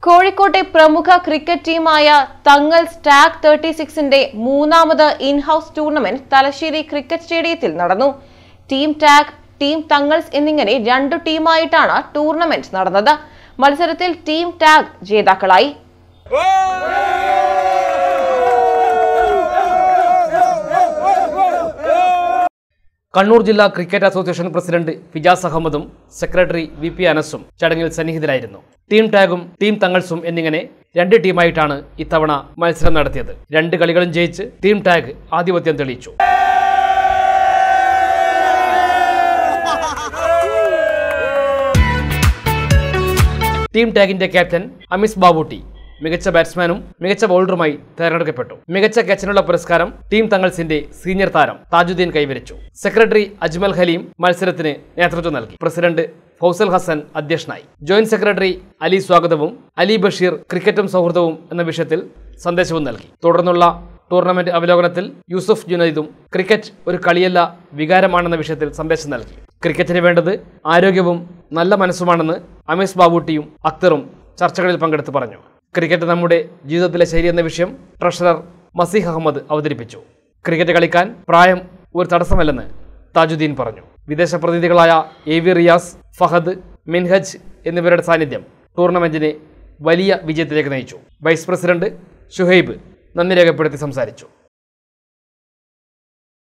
കോഴിക്കോട്ടെ പ്രമുഖ ക്രിക്കറ്റ് ടീമായ തങ്ങൽ സ്റ്റാഗ് തേർട്ടി സിക്സിന്റെ മൂന്നാമത് in house tournament Thalassery cricket സ്റ്റേഡിയത്തിൽ നടന്നു ടീം ടാഗ് ടീം തങ്ങൾസ് എന്നിങ്ങനെ രണ്ടു ടീമായിട്ടാണ് ടൂർണമെന്റ് നടന്നത് മത്സരത്തിൽ ടീം ടാഗ് ജേതാക്കളായി കണ്ണൂർ ജില്ലാ ക്രിക്കറ്റ് അസോസിയേഷൻ പ്രസിഡന്റ് ഫിജാസ് അഹമ്മദും സെക്രട്ടറി വി പി അനസും ചടങ്ങിൽ സന്നിഹിതരായിരുന്നു ടീം ടാഗും ടീം തങ്ങൾസും എന്നിങ്ങനെ രണ്ട് ടീമായിട്ടാണ് ഇത്തവണ മത്സരം നടത്തിയത് രണ്ട് കളികളും ജയിച്ച് ടീം ടാഗ് ആധിപത്യം തെളിയിച്ചു ടീം ടാഗിന്റെ ക്യാപ്റ്റൻ അമിസ് ബാബൂട്ടി മികച്ച ബാറ്റ്സ്മാനും മികച്ച ബൗളറുമായി തെരഞ്ഞെടുക്കപ്പെട്ടു മികച്ച ക്യാച്ചിനുള്ള പുരസ്കാരം ടീം തങ്ങൾസിന്റെ സീനിയർ താരം താജുദ്ദീൻ കൈവരിച്ചു സെക്രട്ടറി അജ്മൽ ഹലീം മത്സരത്തിന് നേതൃത്വം നൽകി പ്രസിഡന്റ് ഫൗസൽ ഹസൻ അധ്യക്ഷനായി ജോയിന്റ് സെക്രട്ടറി അലി സ്വാഗതവും അലി ബഷീർ ക്രിക്കറ്റും സൗഹൃദവും എന്ന വിഷയത്തിൽ സന്ദേശവും നൽകി തുടർന്നുള്ള ടൂർണമെന്റ് അവലോകനത്തിൽ യൂസുഫ് ജുനൈദും ക്രിക്കറ്റ് ഒരു കളിയല്ല വികാരമാണെന്ന വിഷയത്തിൽ സന്ദേശം നൽകി ക്രിക്കറ്റിന് വേണ്ടത് ആരോഗ്യവും നല്ല മനസ്സുമാണെന്ന് അമീസ് ബാബൂട്ടിയും അക്തറും ചർച്ചകളിൽ പങ്കെടുത്ത് പറഞ്ഞു ക്രിക്കറ്റ് നമ്മുടെ ജീവിതത്തിലെ ശൈലി എന്ന വിഷയം ട്രഷറർ മസീഹ് അഹമ്മദ് അവതരിപ്പിച്ചു ക്രിക്കറ്റ് കളിക്കാൻ പ്രായം ഒരു തടസ്സമല്ലെന്ന് താജുദ്ദീൻ പറഞ്ഞു വിദേശ പ്രതിനിധികളായ എ വി റിയാസ് ഫഹദ് മിൻഹജ് എന്നിവരുടെ സാന്നിധ്യം ടൂർണമെന്റിനെ വലിയ വിജയത്തിലേക്ക് നയിച്ചു വൈസ് പ്രസിഡന്റ് ഷുഹൈബ് നന്ദി രേഖപ്പെടുത്തി സംസാരിച്ചു